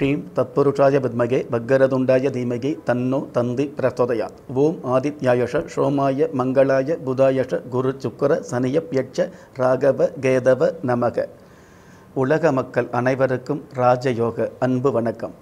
ஷீம் தத்புருஷாய வித்மகே பக்கரதுண்டாய தீமகி தன்னோ தந்தி பிரசோதயாத் ஓம் ஆதித்யாயஷ சோமாய மங்களாய புதாயஷ குரு சுக்கர சனியப்யட்ச ராகவ கேதவ நமக உலக மக்கள் அனைவருக்கும் ராஜயோக அன்பு வணக்கம்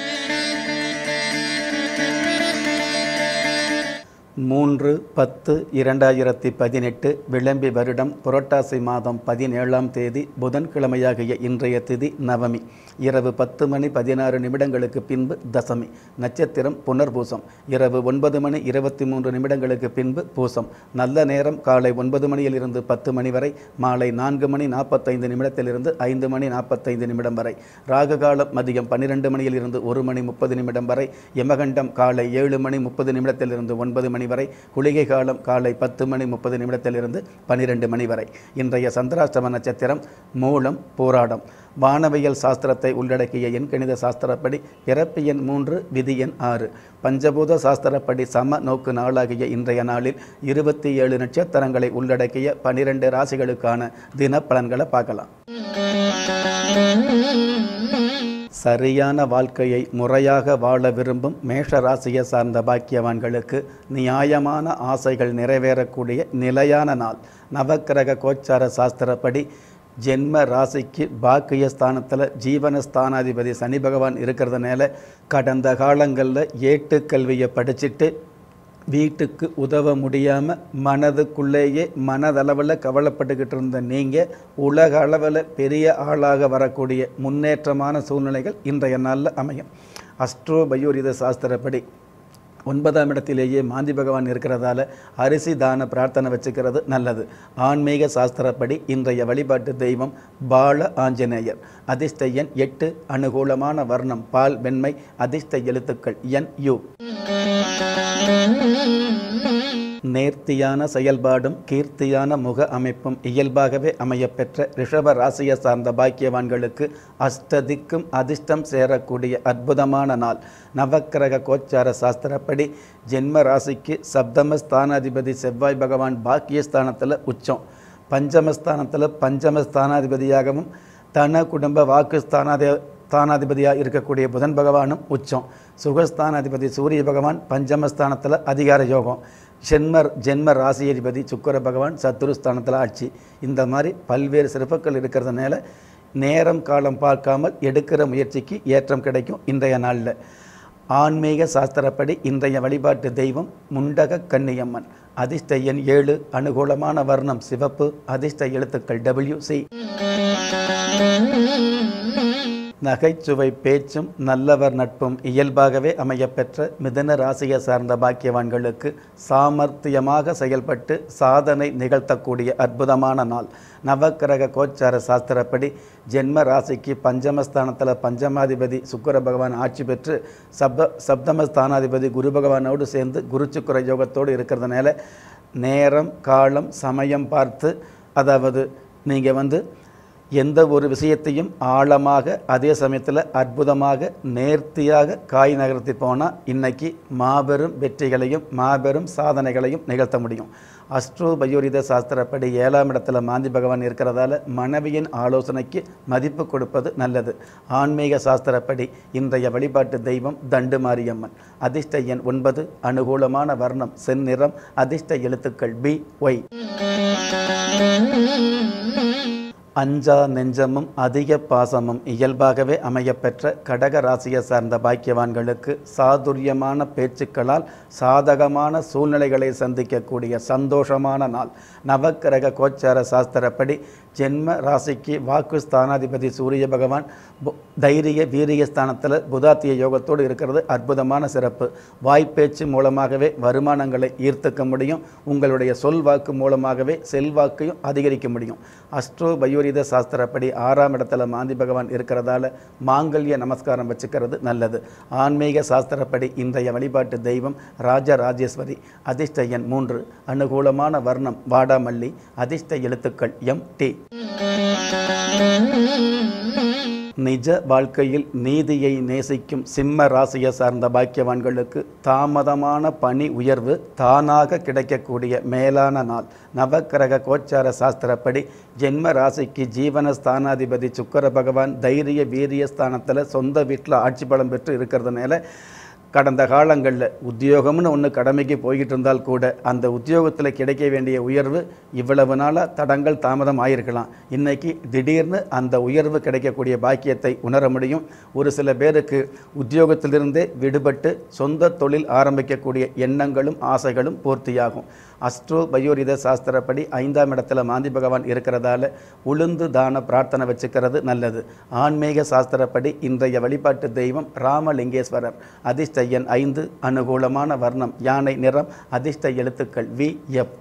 மூன்று பத்து இரண்டாயிரத்தி பதினெட்டு விளம்பி வருடம் புரட்டாசி மாதம் பதினேழாம் தேதி புதன்கிழமையாகிய இன்றைய திதி நவமி இரவு பத்து மணி பதினாறு நிமிடங்களுக்கு பின்பு தசமி நட்சத்திரம் புனர்பூசம் இரவு ஒன்பது மணி இருபத்தி மூன்று நிமிடங்களுக்கு பின்பு பூசம் நல்ல நேரம் காலை ஒன்பது மணியிலிருந்து பத்து மணி வரை மாலை நான்கு மணி நாற்பத்தைந்து நிமிடத்திலிருந்து ஐந்து மணி நாற்பத்தைந்து நிமிடம் வரை ராகு காலம் மதியம் பன்னிரெண்டு மணியிலிருந்து ஒரு மணி முப்பது நிமிடம் வரை யமகண்டம் காலை ஏழு மணி முப்பது நிமிடத்திலிருந்து ஒன்பது மணி வரை குளிகை காலம் காலை பத்து மணி முப்பது நிமிடத்திலிருந்து பன்னிரெண்டு மணி வரை இன்றைய சந்திராஷ்டம நட்சத்திரம் மூலம் போராடம் வானவியல் சாஸ்திரத்தை உள்ளடக்கிய எண் கணித சாஸ்திரப்படி பிறப்பு எண் மூன்று விதி எண் ஆறு பஞ்சபூத சாஸ்திரப்படி சம நோக்கு நாளாகிய இன்றைய நாளில் இருபத்தி ஏழு நட்சத்திரங்களை உள்ளடக்கிய பனிரெண்டு ராசிகளுக்கான தின பலன்களை பார்க்கலாம் சரியான வாழ்க்கையை முறையாக வாழ விரும்பும் மேஷ ராசியை சார்ந்த பாக்கியவான்களுக்கு நியாயமான ஆசைகள் நிறைவேறக்கூடிய நிலையான நாள் நவக்கிரக கோச்சார சாஸ்திரப்படி ஜென்ம ராசிக்கு பாக்கிய ஸ்தானத்தில் ஜீவனஸ்தானாதிபதி சனி பகவான் இருக்கிறதுனால கடந்த காலங்களில் ஏட்டுக்கல்வியை படிச்சுட்டு வீட்டுக்கு உதவ முடியாமல் மனதுக்குள்ளேயே மனதளவில் கவலைப்பட்டுக்கிட்டு இருந்த நீங்கள் உலக அளவில் பெரிய ஆளாக வரக்கூடிய முன்னேற்றமான சூழ்நிலைகள் இன்றைய நாளில் அமையும் அஸ்ட்ரோ பயோரித சாஸ்திரப்படி ஒன்பதாம் இடத்திலேயே மாந்தி பகவான் இருக்கிறதால அரிசி தான பிரார்த்தனை வச்சுக்கிறது நல்லது ஆன்மீக சாஸ்திரப்படி இன்றைய வழிபாட்டு தெய்வம் பால ஆஞ்சநேயர் அதிர்ஷ்ட எண் எட்டு அனுகூலமான வர்ணம் பால் வெண்மை அதிர்ஷ்ட எழுத்துக்கள் என் யு நேர்த்தியான செயல்பாடும் கீர்த்தியான முக அமைப்பும் இயல்பாகவே அமையப்பெற்ற ரிஷப ராசியை சார்ந்த பாக்கியவான்களுக்கு அஷ்டதிக்கும் அதிர்ஷ்டம் சேரக்கூடிய அற்புதமான நாள் நவக்கிரக கோச்சார சாஸ்திரப்படி ஜென்ம ராசிக்கு சப்தம ஸ்தானாதிபதி செவ்வாய் பகவான் பாக்கியஸ்தானத்தில் உச்சம் பஞ்சமஸ்தானத்தில் பஞ்சம ஸ்தானாதிபதியாகவும் தன குடும்ப வாக்கு ஸ்தானாதி ஸ்தானாதிபதியாக இருக்கக்கூடிய புதன் பகவானும் உச்சம் சுகஸ்தானாதிபதி சூரிய பகவான் பஞ்சமஸ்தானத்தில் அதிகார யோகம் ஜென்மர் ஜென்ம ராசியதிபதி சுக்கர பகவான் சத்துருஸ்தானத்தில் ஆட்சி இந்த மாதிரி பல்வேறு சிறப்புகள் இருக்கிறதுனால நேரம் காலம் பார்க்காமல் எடுக்கிற முயற்சிக்கு ஏற்றம் கிடைக்கும் இன்றைய நாளில் ஆன்மீக சாஸ்திரப்படி இன்றைய வழிபாட்டு தெய்வம் முண்டக கன்னியம்மன் அதிர்ஷ்ட எண் ஏழு அனுகூலமான வர்ணம் சிவப்பு அதிர்ஷ்ட எழுத்துக்கள் டபிள்யூ சி நகைச்சுவை பேச்சும் நல்லவர் நட்பும் இயல்பாகவே அமையப்பெற்ற மிதன ராசியை சார்ந்த பாக்கியவான்களுக்கு சாமர்த்தியமாக செயல்பட்டு சாதனை நிகழ்த்தக்கூடிய அற்புதமான நாள் நவக்கிரக கோச்சார சாஸ்திரப்படி ஜென்ம ராசிக்கு பஞ்சமஸ்தானத்தில் பஞ்சமாதிபதி சுக்கர பகவான் ஆட்சி பெற்று சப்த சப்தமஸ்தானாதிபதி குரு பகவானோடு சேர்ந்து குரு சுக்கர யோகத்தோடு இருக்கிறதுனால நேரம் காலம் சமயம் பார்த்து அதாவது நீங்கள் வந்து எந்த ஒரு விஷயத்தையும் ஆழமாக அதே சமயத்தில் அற்புதமாக நேர்த்தியாக காய் நகர்த்தி போனால் இன்னைக்கு மாபெரும் வெற்றிகளையும் மாபெரும் சாதனைகளையும் நிகழ்த்த முடியும் அஸ்ட்ரோ பயோரித சாஸ்திரப்படி ஏழாம் இடத்துல மாந்தி பகவான் இருக்கிறதால மனைவியின் ஆலோசனைக்கு மதிப்பு கொடுப்பது நல்லது ஆன்மீக சாஸ்திரப்படி இன்றைய வழிபாட்டு தெய்வம் தண்டு மாரியம்மன் அதிர்ஷ்ட எண் ஒன்பது அனுகூலமான வர்ணம் செந்நிறம் அதிர்ஷ்ட எழுத்துக்கள் பி ஒய் அஞ்சா நெஞ்சமும் அதிக பாசமும் இயல்பாகவே அமையப்பெற்ற கடக ராசியை சார்ந்த பாக்கியவான்களுக்கு சாதுரியமான பேச்சுக்களால் சாதகமான சூழ்நிலைகளை சந்திக்கக்கூடிய சந்தோஷமான நாள் நவக்கிரக கோச்சார சாஸ்திரப்படி ஜென்ம ராசிக்கு வாக்கு ஸ்தானாதிபதி சூரிய பகவான் பு- தைரிய வீரிய ஸ்தானத்தில் புதாத்திய யோகத்தோடு இருக்கிறது அற்புதமான சிறப்பு வாய்ப்பேச்சு மூலமாகவே வருமானங்களை ஈர்த்துக்க முடியும் உங்களுடைய சொல் வாக்கு மூலமாகவே செல்வாக்கையும் அதிகரிக்க முடியும் அஸ்ட்ரோ பயோரித சாஸ்திரப்படி ஆறாம் இடத்துல மாந்தி பகவான் இருக்கிறதால மாங்கல்ய நமஸ்காரம் வச்சுக்கிறது நல்லது ஆன்மீக சாஸ்திரப்படி இன்றைய வழிபாட்டு தெய்வம் ராஜராஜேஸ்வரி அதிர்ஷ்ட எண் மூன்று அனுகூலமான வர்ணம் வாடாமல்லி அதிர்ஷ்ட எழுத்துக்கள் எம் டி நிஜ வாழ்க்கையில் நீதியை நேசிக்கும் சிம்ம ராசியை சார்ந்த பாக்கியவான்களுக்கு தாமதமான பணி உயர்வு தானாக கிடைக்கக்கூடிய மேலான நாள் நவக்கிரக கோச்சார சாஸ்திரப்படி ஜென்ம ராசிக்கு ஜீவன ஸ்தானாதிபதி சுக்கர பகவான் தைரிய வீரிய ஸ்தானத்தில் சொந்த வீட்டில் ஆட்சி பலம் பெற்று இருக்கிறதுனால கடந்த காலங்களில் உத்தியோகம்னு ஒன்று கடமைக்கு போய்கிட்டு இருந்தால் கூட அந்த உத்தியோகத்தில் கிடைக்க வேண்டிய உயர்வு இவ்வளவு நாளாக தடங்கள் தாமதம் ஆயிருக்கலாம் இன்னைக்கு திடீர்னு அந்த உயர்வு கிடைக்கக்கூடிய பாக்கியத்தை உணர முடியும் ஒரு சில பேருக்கு உத்தியோகத்திலிருந்தே விடுபட்டு சொந்த தொழில் ஆரம்பிக்கக்கூடிய எண்ணங்களும் ஆசைகளும் பூர்த்தியாகும் அஸ்ட்ரோ பயோரித சாஸ்திரப்படி ஐந்தாம் இடத்துல மாந்தி பகவான் இருக்கிறதால உளுந்து தான பிரார்த்தனை வச்சுக்கிறது நல்லது ஆன்மீக சாஸ்திரப்படி இன்றைய வழிபாட்டு தெய்வம் ராமலிங்கேஸ்வரர் அதிர்ஷ்ட எண் ஐந்து அனுகூலமான வர்ணம் யானை நிறம் அதிர்ஷ்ட எழுத்துக்கள் வி எப்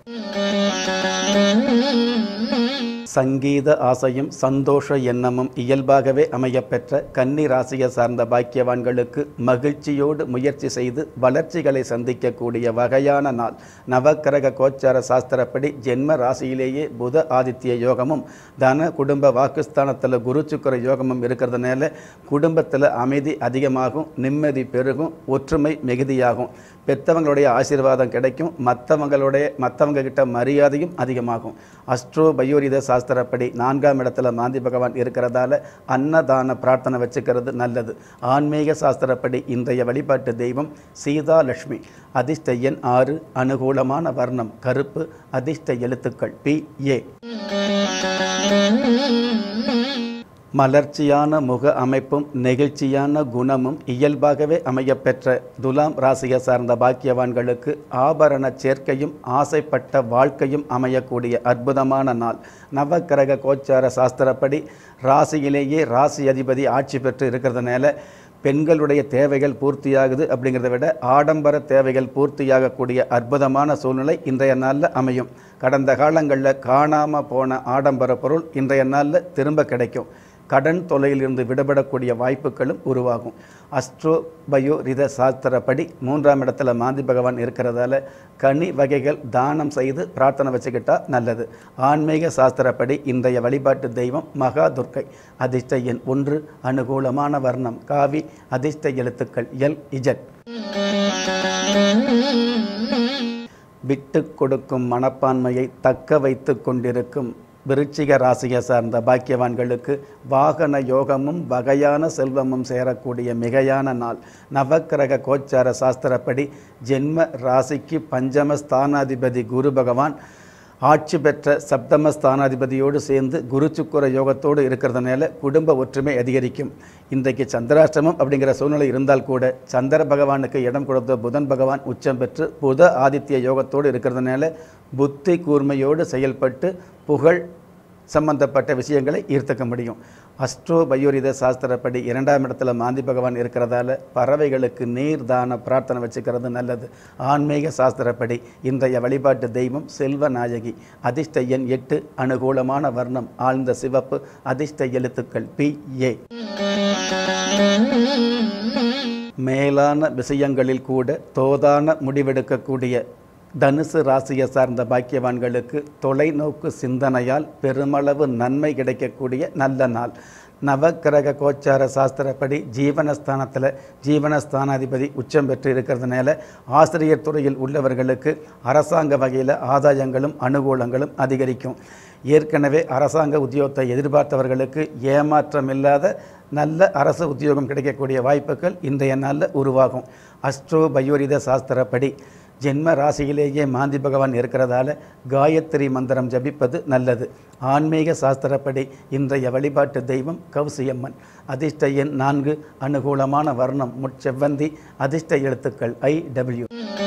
சங்கீத ஆசையும் சந்தோஷ எண்ணமும் இயல்பாகவே அமையப்பெற்ற கன்னி ராசியை சார்ந்த பாக்கியவான்களுக்கு மகிழ்ச்சியோடு முயற்சி செய்து வளர்ச்சிகளை சந்திக்கக்கூடிய வகையான நாள் நவக்கிரக கோச்சார சாஸ்திரப்படி ஜென்ம ராசியிலேயே புத ஆதித்ய யோகமும் தன குடும்ப வாக்குஸ்தானத்தில் குரு சுக்கர யோகமும் இருக்கிறதுனால குடும்பத்தில் அமைதி அதிகமாகும் நிம்மதி பெருகும் ஒற்றுமை மிகுதியாகும் பெற்றவங்களுடைய ஆசீர்வாதம் கிடைக்கும் மற்றவங்களுடைய மற்றவங்க கிட்ட மரியாதையும் அதிகமாகும் அஸ்ட்ரோ பயோரித சாஸ்திரப்படி நான்காம் இடத்துல மாந்தி பகவான் இருக்கிறதால அன்னதான பிரார்த்தனை வச்சுக்கிறது நல்லது ஆன்மீக சாஸ்திரப்படி இன்றைய வழிபாட்டு தெய்வம் சீதா லட்சுமி அதிர்ஷ்ட எண் ஆறு அனுகூலமான வர்ணம் கருப்பு அதிர்ஷ்ட எழுத்துக்கள் பி ஏ மலர்ச்சியான முக அமைப்பும் நெகிழ்ச்சியான குணமும் இயல்பாகவே அமையப்பெற்ற துலாம் ராசியை சார்ந்த பாக்கியவான்களுக்கு ஆபரண சேர்க்கையும் ஆசைப்பட்ட வாழ்க்கையும் அமையக்கூடிய அற்புதமான நாள் நவக்கிரக கோச்சார சாஸ்திரப்படி ராசியிலேயே ராசி அதிபதி ஆட்சி பெற்று இருக்கிறதுனால பெண்களுடைய தேவைகள் பூர்த்தியாகுது அப்படிங்கிறத விட ஆடம்பர தேவைகள் பூர்த்தியாகக்கூடிய அற்புதமான சூழ்நிலை இன்றைய நாளில் அமையும் கடந்த காலங்களில் காணாமல் போன ஆடம்பர பொருள் இன்றைய நாளில் திரும்ப கிடைக்கும் கடன் தொலையிலிருந்து விடுபடக்கூடிய வாய்ப்புகளும் உருவாகும் அஸ்ட்ரோ பயோ ரித சாஸ்திரப்படி மூன்றாம் இடத்துல மாந்தி பகவான் இருக்கிறதால கனி வகைகள் தானம் செய்து பிரார்த்தனை வச்சுக்கிட்டா நல்லது ஆன்மீக சாஸ்திரப்படி இன்றைய வழிபாட்டு தெய்வம் மகா துர்க்கை அதிர்ஷ்ட எண் ஒன்று அனுகூலமான வர்ணம் காவி அதிர்ஷ்ட எழுத்துக்கள் எல் இஜட் விட்டு கொடுக்கும் மனப்பான்மையை தக்க வைத்து கொண்டிருக்கும் விருச்சிக ராசியை சார்ந்த பாக்கியவான்களுக்கு வாகன யோகமும் வகையான செல்வமும் சேரக்கூடிய மிகையான நாள் நவக்கிரக கோச்சார சாஸ்திரப்படி ஜென்ம ராசிக்கு பஞ்சம ஸ்தானாதிபதி குரு பகவான் ஆட்சி பெற்ற சப்தம ஸ்தானாதிபதியோடு சேர்ந்து குரு சுக்கர யோகத்தோடு இருக்கிறதுனால குடும்ப ஒற்றுமை அதிகரிக்கும் இன்றைக்கு சந்திராஷ்டமம் அப்படிங்கிற சூழ்நிலை இருந்தால் கூட சந்திர பகவானுக்கு இடம் கொடுத்த புதன் பகவான் உச்சம் பெற்று புத ஆதித்ய யோகத்தோடு இருக்கிறதுனால புத்தி கூர்மையோடு செயல்பட்டு புகழ் சம்பந்தப்பட்ட விஷயங்களை ஈர்த்துக்க முடியும் அஸ்ட்ரோ பயோரித சாஸ்திரப்படி இரண்டாம் இடத்துல மாந்தி பகவான் இருக்கிறதால பறவைகளுக்கு நீர் தான பிரார்த்தனை வச்சுக்கிறது நல்லது ஆன்மீக சாஸ்திரப்படி இன்றைய வழிபாட்டு தெய்வம் செல்வ நாயகி அதிர்ஷ்ட எண் எட்டு அனுகூலமான வர்ணம் ஆழ்ந்த சிவப்பு அதிர்ஷ்ட எழுத்துக்கள் பி ஏ மேலான விஷயங்களில் கூட தோதான முடிவெடுக்கக்கூடிய தனுசு ராசியை சார்ந்த பாக்கியவான்களுக்கு தொலைநோக்கு சிந்தனையால் பெருமளவு நன்மை கிடைக்கக்கூடிய நல்ல நாள் நவக்கிரக கோச்சார சாஸ்திரப்படி ஜீவனஸ்தானத்தில் ஜீவனஸ்தானாதிபதி உச்சம் பெற்று இருக்கிறதுனால ஆசிரியர் துறையில் உள்ளவர்களுக்கு அரசாங்க வகையில் ஆதாயங்களும் அனுகூலங்களும் அதிகரிக்கும் ஏற்கனவே அரசாங்க உத்தியோகத்தை எதிர்பார்த்தவர்களுக்கு ஏமாற்றம் இல்லாத நல்ல அரசு உத்தியோகம் கிடைக்கக்கூடிய வாய்ப்புகள் இன்றைய நாளில் உருவாகும் அஸ்ட்ரோ பயோரித சாஸ்திரப்படி ஜென்ம ராசியிலேயே மாந்தி பகவான் இருக்கிறதால காயத்ரி மந்திரம் ஜபிப்பது நல்லது ஆன்மீக சாஸ்திரப்படி இன்றைய வழிபாட்டு தெய்வம் கௌசியம்மன் அதிர்ஷ்ட எண் நான்கு அனுகூலமான வர்ணம் முட்செவ்வந்தி அதிர்ஷ்ட எழுத்துக்கள் ஐ டபிள்யூ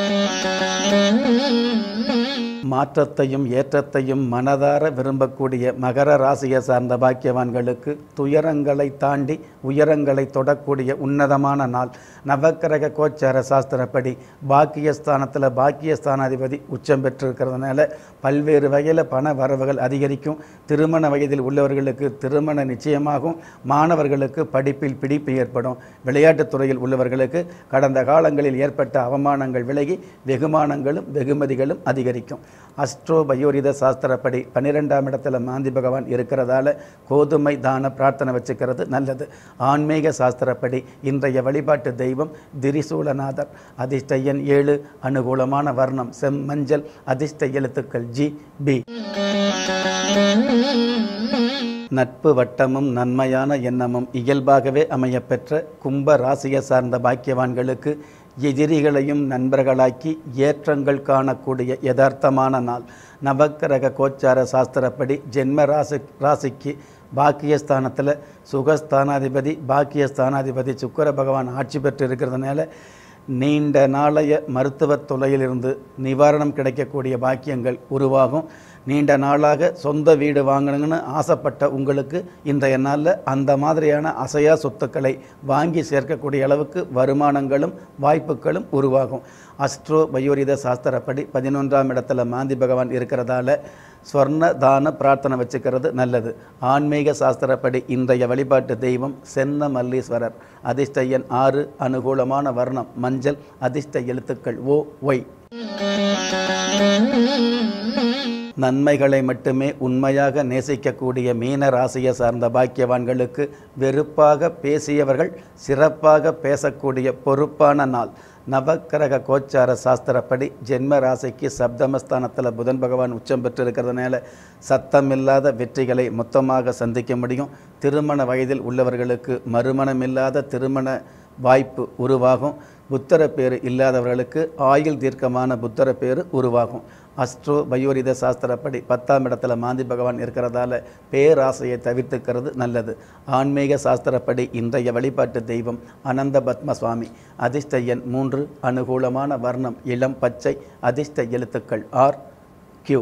மாற்றத்தையும் ஏற்றத்தையும் மனதார விரும்பக்கூடிய மகர ராசியை சார்ந்த பாக்கியவான்களுக்கு துயரங்களை தாண்டி உயரங்களை தொடக்கூடிய உன்னதமான நாள் நவக்கிரக கோச்சார சாஸ்திரப்படி பாக்கியஸ்தானத்தில் பாக்கியஸ்தானாதிபதி உச்சம் பெற்றிருக்கிறதுனால பல்வேறு வகையில் பண வரவுகள் அதிகரிக்கும் திருமண வயதில் உள்ளவர்களுக்கு திருமண நிச்சயமாகும் மாணவர்களுக்கு படிப்பில் பிடிப்பு ஏற்படும் விளையாட்டுத் துறையில் உள்ளவர்களுக்கு கடந்த காலங்களில் ஏற்பட்ட அவமானங்கள் விலகி வெகுமானங்களும் வெகுமதிகளும் அதிகரிக்கும் அஸ்ட்ரோ பயோரித சாஸ்திரப்படி பன்னிரெண்டாம் இடத்துல மாந்தி பகவான் இருக்கிறதால கோதுமை தான பிரார்த்தனை வச்சுக்கிறது நல்லது ஆன்மீக சாஸ்திரப்படி இன்றைய வழிபாட்டு தெய்வம் திரிசூலநாதர் அதிர்ஷ்ட எண் ஏழு அனுகூலமான வர்ணம் செம் மஞ்சள் அதிர்ஷ்ட எழுத்துக்கள் ஜி பி நட்பு வட்டமும் நன்மையான எண்ணமும் இயல்பாகவே அமையப்பெற்ற கும்ப ராசியை சார்ந்த பாக்கியவான்களுக்கு எதிரிகளையும் நண்பர்களாக்கி ஏற்றங்கள் காணக்கூடிய யதார்த்தமான நாள் நவக்கிரக கோச்சார சாஸ்திரப்படி ஜென்ம ராசி ராசிக்கு பாக்கியஸ்தானத்தில் சுகஸ்தானாதிபதி பாக்கியஸ்தானாதிபதி சுக்கர பகவான் ஆட்சி பெற்று இருக்கிறதுனால நீண்ட நாளைய மருத்துவத் துறையிலிருந்து நிவாரணம் கிடைக்கக்கூடிய பாக்கியங்கள் உருவாகும் நீண்ட நாளாக சொந்த வீடு வாங்கணுங்கன்னு ஆசைப்பட்ட உங்களுக்கு இன்றைய நாளில் அந்த மாதிரியான அசையா சொத்துக்களை வாங்கி சேர்க்கக்கூடிய அளவுக்கு வருமானங்களும் வாய்ப்புகளும் உருவாகும் அஸ்ட்ரோ பயோரித சாஸ்திரப்படி பதினொன்றாம் இடத்துல மாந்தி பகவான் இருக்கிறதால ஸ்வர்ண தான பிரார்த்தனை வச்சுக்கிறது நல்லது ஆன்மீக சாஸ்திரப்படி இன்றைய வழிபாட்டு தெய்வம் சென்ன மல்லீஸ்வரர் அதிர்ஷ்ட எண் ஆறு அனுகூலமான வர்ணம் மஞ்சள் அதிர்ஷ்ட எழுத்துக்கள் ஓ ஒய் நன்மைகளை மட்டுமே உண்மையாக நேசிக்கக்கூடிய மீன ராசியை சார்ந்த பாக்கியவான்களுக்கு வெறுப்பாக பேசியவர்கள் சிறப்பாக பேசக்கூடிய பொறுப்பான நாள் நவக்கிரக கோச்சார சாஸ்திரப்படி ஜென்ம ராசிக்கு சப்தமஸ்தானத்தில் புதன் பகவான் உச்சம் பெற்று இருக்கிறதுனால சத்தமில்லாத வெற்றிகளை மொத்தமாக சந்திக்க முடியும் திருமண வயதில் உள்ளவர்களுக்கு மறுமணமில்லாத திருமண வாய்ப்பு உருவாகும் புத்தர பேர் இல்லாதவர்களுக்கு ஆயுள் தீர்க்கமான புத்தர பேர் உருவாகும் அஸ்ட்ரோ பயோரித சாஸ்திரப்படி பத்தாம் இடத்துல மாந்தி பகவான் இருக்கிறதால பேராசையை தவிர்த்துக்கிறது நல்லது ஆன்மீக சாஸ்திரப்படி இன்றைய வழிபாட்டு தெய்வம் அனந்த பத்ம சுவாமி அதிர்ஷ்ட எண் மூன்று அனுகூலமான வர்ணம் இளம் பச்சை அதிர்ஷ்ட எழுத்துக்கள் ஆர் கியூ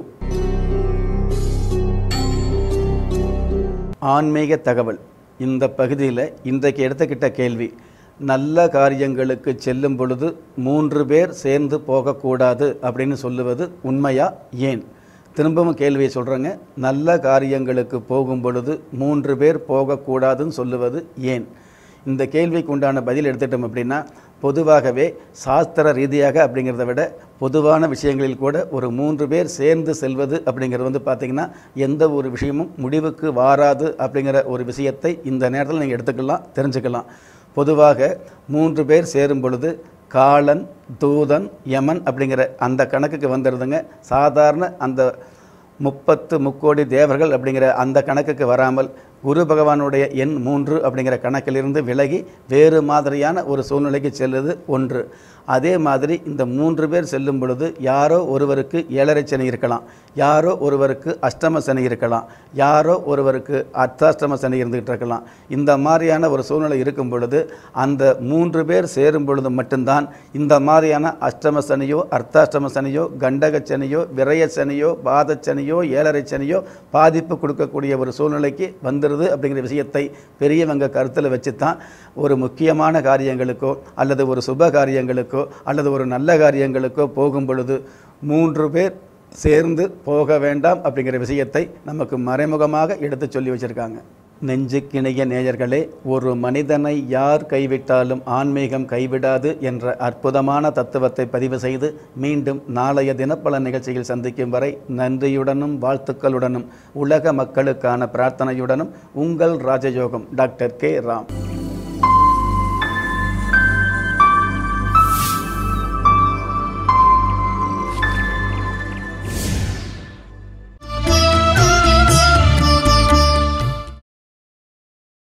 ஆன்மீக தகவல் இந்த பகுதியில் இன்றைக்கு எடுத்துக்கிட்ட கேள்வி நல்ல காரியங்களுக்கு செல்லும் பொழுது மூன்று பேர் சேர்ந்து போகக்கூடாது அப்படின்னு சொல்லுவது உண்மையா ஏன் திரும்பவும் கேள்வியை சொல்கிறேங்க நல்ல காரியங்களுக்கு போகும் பொழுது மூன்று பேர் போகக்கூடாதுன்னு சொல்லுவது ஏன் இந்த கேள்விக்கு உண்டான பதில் எடுத்துட்டோம் அப்படின்னா பொதுவாகவே சாஸ்திர ரீதியாக அப்படிங்கிறத விட பொதுவான விஷயங்களில் கூட ஒரு மூன்று பேர் சேர்ந்து செல்வது அப்படிங்கிறது வந்து பார்த்திங்கன்னா எந்த ஒரு விஷயமும் முடிவுக்கு வாராது அப்படிங்கிற ஒரு விஷயத்தை இந்த நேரத்தில் நீங்கள் எடுத்துக்கலாம் தெரிஞ்சுக்கலாம் பொதுவாக மூன்று பேர் சேரும் பொழுது காலன் தூதன் யமன் அப்படிங்கிற அந்த கணக்குக்கு வந்துடுதுங்க சாதாரண அந்த முப்பத்து முக்கோடி தேவர்கள் அப்படிங்கிற அந்த கணக்குக்கு வராமல் குரு பகவானுடைய எண் மூன்று அப்படிங்கிற கணக்கிலிருந்து விலகி வேறு மாதிரியான ஒரு சூழ்நிலைக்கு செல்லுது ஒன்று அதே மாதிரி இந்த மூன்று பேர் செல்லும் பொழுது யாரோ ஒருவருக்கு ஏழரை சனி இருக்கலாம் யாரோ ஒருவருக்கு அஷ்டம சனி இருக்கலாம் யாரோ ஒருவருக்கு அர்த்தாஷ்டம சனி இருந்துகிட்டு இருக்கலாம் இந்த மாதிரியான ஒரு சூழ்நிலை இருக்கும் பொழுது அந்த மூன்று பேர் சேரும் பொழுது மட்டும்தான் இந்த மாதிரியான அஷ்டம சனியோ அர்த்தாஷ்டம சனியோ கண்டக சனியோ விரய சனியோ பாத சனியோ ஏழரை சனியோ பாதிப்பு கொடுக்கக்கூடிய ஒரு சூழ்நிலைக்கு வந்துடுது அப்படிங்கிற விஷயத்தை பெரியவங்க கருத்தில் வச்சு தான் ஒரு முக்கியமான காரியங்களுக்கோ அல்லது ஒரு சுப காரியங்களுக்கோ அல்லது ஒரு நல்ல காரியங்களுக்கோ போகும் பொழுது மூன்று பேர் சேர்ந்து போக வேண்டாம் அப்படிங்கிற விஷயத்தை நமக்கு மறைமுகமாக எடுத்து சொல்லி வச்சுருக்காங்க நெஞ்சுக்கிணைய நேயர்களே ஒரு மனிதனை யார் கைவிட்டாலும் ஆன்மீகம் கைவிடாது என்ற அற்புதமான தத்துவத்தை பதிவு செய்து மீண்டும் நாளைய தினப்பல நிகழ்ச்சியில் சந்திக்கும் வரை நன்றியுடனும் வாழ்த்துக்களுடனும் உலக மக்களுக்கான பிரார்த்தனையுடனும் உங்கள் ராஜயோகம் டாக்டர் கே ராம்